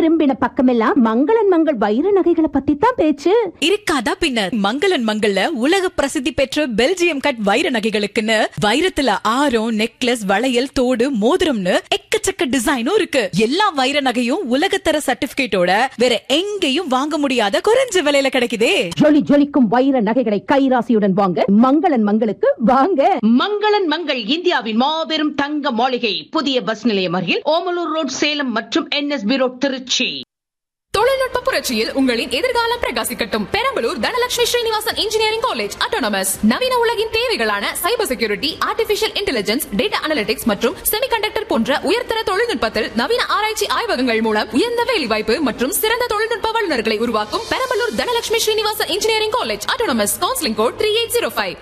திரும்பின பக்கமெல்லாம் மங்களன் மங்கள் வைர நகைகளை பத்தி தான் பேச்சு இருக்காதா பின்ன மங்களன் மங்கள்ல உலக பிரசித்தி பெற்ற பெல்ஜியம் கட் வைர நகைகளுக்குன்னு வைரத்துல ஆரம் நெக்லஸ் வளையல் தோடு மோதிரம்னு எக்கச்சக்க டிசைனும் இருக்கு எல்லா வைர நகையும் உலகத்தர சர்டிபிகேட்டோட வேற எங்கேயும் வாங்க முடியாத குறைஞ்ச விலையில கிடைக்குதே ஜொலி ஜொலிக்கும் வைர நகைகளை கைராசியுடன் வாங்க மங்களன் மங்களுக்கு வாங்க மங்களன் மங்கள் இந்தியாவின் மாபெரும் தங்க மாளிகை புதிய பஸ் நிலையம் அருகில் ஓமலூர் ரோட் சேலம் மற்றும் என்எஸ்பி ரோட் திருச்சி தொழில்நுட்ப புரட்சியில் உங்களின் எதிர்காலம் பிரகாசிக்கட்டும் Perambalur Dhanalakshmi Srinivasan engineering college autonomous நவீன உலகின் தேவைகளான cyber security artificial intelligence data analytics மற்றும் செமிகண்டக்டர் போன்ற உயர்தர தொழில்நுட்பத்தில் நவீன ஆராய்ச்சி ஆய்வகங்கள் மூலம் உயர்ந்த வேலைவாய்ப்பு மற்றும் சிறந்த தொழில்நுட்ப வல்லுநர்களை உருவாக்கும் Perambalur Dhanalakshmi Srinivasan engineering college autonomous counselling code three eight zero five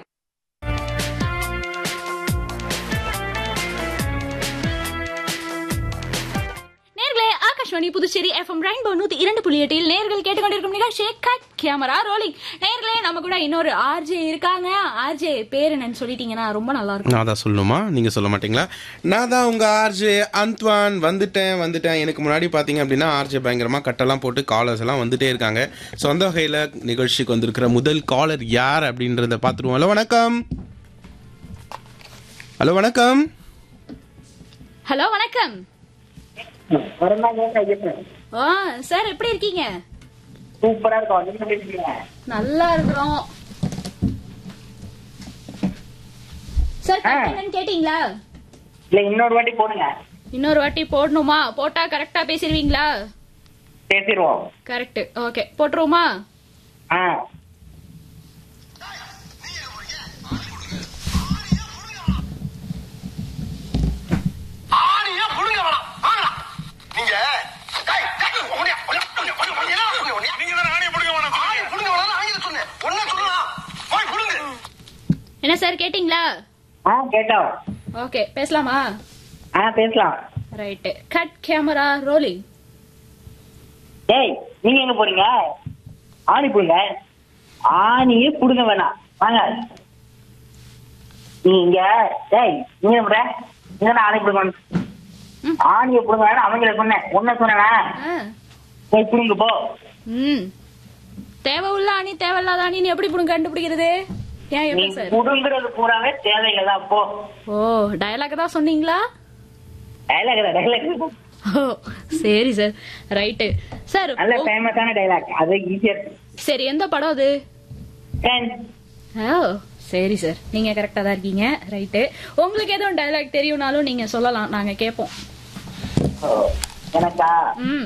நேர்களே ஆகாஷ்வாணி புதுச்சேரி எஃப்எம் ரெயின்போ நூத்தி இரண்டு புள்ளி எட்டில் நேர்கள் கேட்டுக்கொண்டிருக்கும் நிகழ்ச்சி கட் கேமரா ரோலிங் நேர்களே நம்ம கூட இன்னொரு ஆர்ஜே இருக்காங்க ஆர்ஜே பேர் என்னன்னு சொல்லிட்டீங்கன்னா ரொம்ப நல்லா இருக்கும் நான் தான் சொல்லணுமா நீங்க சொல்ல மாட்டீங்களா நான் தான் உங்க ஆர்ஜே அந்த்வான் வந்துட்டேன் வந்துட்டேன் எனக்கு முன்னாடி பாத்தீங்க அப்படின்னா ஆர்ஜே பயங்கரமா கட்டெல்லாம் போட்டு காலர்ஸ் எல்லாம் வந்துட்டே இருக்காங்க ஸோ அந்த வகையில நிகழ்ச்சிக்கு வந்திருக்கிற முதல் காலர் யார் அப்படின்றத பார்த்துருவோம் ஹலோ வணக்கம் ஹலோ வணக்கம் ஹலோ வணக்கம் ஆ சார் எப்படி இருக்கீங்க சூப்பரா இருக்கும் நீங்க எப்படி இருக்கீங்க நல்லா இருக்கிறோம் சார் ஆ. என்னன்னு கேட்டீங்களா இல்ல இன்னொரு வாட்டி போடுங்க இன்னொரு வாட்டி போடணுமா போட்டா கரெக்டா பேசிடுவீங்களா பேசிடுவோம் கரெக்ட் ஓகே போட்டுருவோமா ஆ ஆணியா புடுங்க வேணாம் வாங்கலாம் நீங்க டேய், டேய், ஒண்ணியா, ஒண்ணியா, ஒண்ணியா, ஒண்ணியா, ஒண்ணியா, ஒண்ணியா, ஒண்ணியா. நீங்க தானே ஆணியை புடுங்க வேணாம் ஆணியை புடுங்க வேணாம் ஆங்கில சொன்னேன் ஒன்ன சொல்லலாம் போய் புடுங்க என்ன சார் கேட்டீங்களா ஆ கேட்டோம் ஓகே பேசலாமா ஆ பேசலாம் ரைட்டு கட் கேமரா ரோலிங் டேய் நீங்க எங்க போறீங்க ஆணி புடுங்க ஆணியே புடுங்க வேணாம் வாங்க நீங்க டேய் நீங்க என்ன பண்ற? நீங்க தானே ஆணி புடுங்க ஆணியை புடுங்க வேணாம் அவங்கள சொன்னேன் ஒன்ன சொன்னேனா ஆ போய் புடுங்க போ ம் தேவை உள்ள அணி தேவையில்லாத அணின்னு எப்படி புடுங்க கண்டுபிடிக்கிறது ஏன் நீ எப்படி சார் புடுங்குறது பூராவே தேவையில்லை தான் போ ஓ டயலாக் தான் சொன்னீங்களா டைலாக் டைலாக் ஓ சரி சார் ரைட்டு சார் நல்ல ஓ, ஃபேமஸான டைலாக் அது ஈஸியா சரி எந்த படம் அது ஃப்ரெண்ட்ஸ் ஓ சரி சார் நீங்க கரெக்டா தான் இருக்கீங்க ரைட்டு உங்களுக்கு எதுவும் டயலாக் தெரியும்னாலும் நீங்க சொல்லலாம் நாங்க கேட்போம் எனக்கா ம்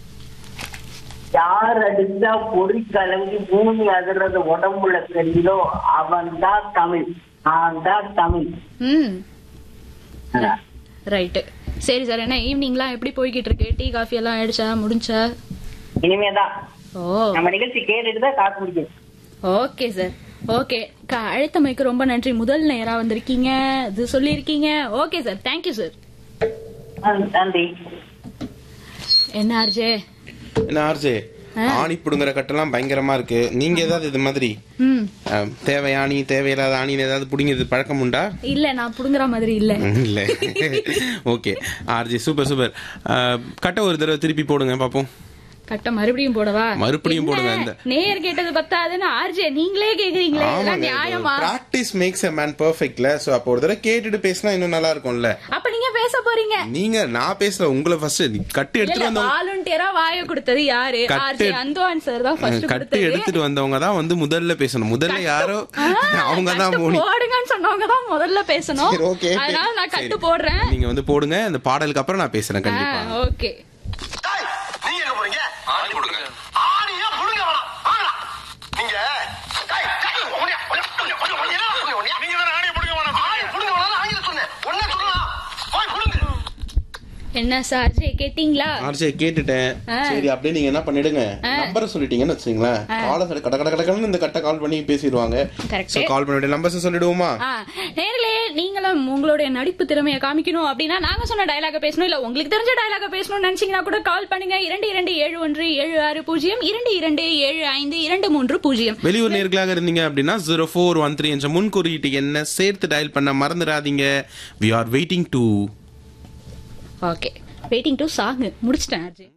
யார் அடிச்சா பொறி கலங்கி பூமி அதிர்றது உடம்புல தெரியுதோ அவன் தான் தமிழ் நான் தான் தமிழ் ம் ரைட்டு சரி சார் என்ன ஈவினிங்லாம் எப்படி போய்கிட்டு இருக்கு டீ காஃபி எல்லாம் ஆயிடுச்சா முடிஞ்சா இனிமேதான் ஓ நம்ம நிகழ்ச்சி கேட்டுட்டு தான் காசு குடிக்கும் ஓகே சார் ஓகே அழைத்தமைக்கு ரொம்ப நன்றி முதல் நேரா வந்திருக்கீங்க இது சொல்லியிருக்கீங்க ஓகே சார் தேங்க்யூ சார் நன்றி என்ன ஆர்ஜே என்ன ஆர்ஜே ஆணி புடுங்குற கட்டெல்லாம் பயங்கரமா இருக்கு நீங்க ஏதாவது இது மாதிரி ம் அஹ், தேவை ஆணி தேவையில்லாத ஆணின்னு ஏதாவது புடிங்கிறது பழக்கம் உண்டா இல்ல நான் புடுங்குற மாதிரி இல்ல இல்ல ஓகே ஆர்ஜி சூப்பர் சூப்பர் கட்ட ஒரு தடவை திருப்பி போடுங்க பாப்போம் கட்ட மறுபடியும் போடவா மறுபடியும் என்ன? போடுங்க அந்த. நேயர் கேட்டது பத்தாதுன்னு ஆர்ஜே நீங்களே கேக்குறீங்களே இதெல்லாம் நியாயமா பிராக்டிஸ் மேக்ஸ் எ மேன் பெர்ஃபெக்ட்ல சோ அப்போ ஒரு தடவை கேட்டுட்டு பேசினா இன்னும் நல்லா இருக்கும்ல அப்ப நீங்க பேச போறீங்க நீங்க நான் பேசல உங்களை ஃபர்ஸ்ட் கட்டு இல்ல எடுத்துட்டு வந்தவங்க வாலண்டியரா வாய கொடுத்தது யாரு கட்டு- ஆர்ஜே அந்தோன் சார் தான் ஃபர்ஸ்ட் கட்டு கொடுத்தது எடுத்துட்டு வந்தவங்க தான் வந்து முதல்ல பேசணும் முதல்ல யாரோ ஆ, அவங்க தான் கட்டு மோனி போடுங்கன்னு சொன்னவங்க தான் முதல்ல பேசணும் சரி, okay. அதனால நான் கட்டு சரி. போடுறேன் நீங்க வந்து போடுங்க அந்த பாடலுக்கு அப்புறம் நான் பேசுறேன் கண்டிப்பா ஓகே டேய், நீங்க எங்க போறீங்க ஆணி புடுங்க ஆணியா புடுங்க வேணாம் வாங்கலாம் நீங்க டேய், டேய், ஒண்ணியா, ஒண்ணியா, ஒண்ணியா, ஒண்ணியா, ஒண்ணியா, ஒண்ணியா, ஒண்ணியா. நீங்க தானே ஆணியை புடுங்க வேணாம் ஆணியை புடுங்க வேணாம் ஆங்கில சொன்னேன் ஒன்ன சொல்லலாம் போய் புடுங்க என்ன சார் ஜே கேட்டீங்களா ஆர்ஜே கேட்டுட்டேன் ஆ. சரி அப்படியே நீங்க என்ன பண்ணிடுங்க நம்பரை சொல்லிட்டீங்கன்னு வச்சுங்களேன் கால கட கட கடன்னு இந்த கட்ட கால் பண்ணி பேசிடுவாங்க Correct. சோ கால் பண்ண வேண்டிய நம்பர்ஸ் சொல்லிடுவோமா ஆ, நேர்களே நீங்களும் உங்களுடைய நடிப்பு திறமையை காமிக்கணும் அப்படின்னா நாங்க சொன்ன டயலாக பேசணும் இல்ல உங்களுக்கு தெரிஞ்ச டயலாக பேசணும்னு நினைச்சீங்கன்னா கூட கால் பண்ணுங்க இரண்டு இரண்டு ஏழு ஒன்று ஏழு ஆறு பூஜ்ஜியம் இரண்டு இரண்டு ஏழு ஐந்து இரண்டு மூன்று பூஜ்ஜியம் வெளியூர் நேர்களாக இருந்தீங்க அப்படின்னா ஜீரோ ஃபோர் ஒன் த்ரீ என்ற முன்குறியீட்டு என்ன சேர்த்து டயல் பண்ண மறந்துடாதீங்க we are waiting to okay waiting to song முடிச்சிட்டேன் அர்ஜுன்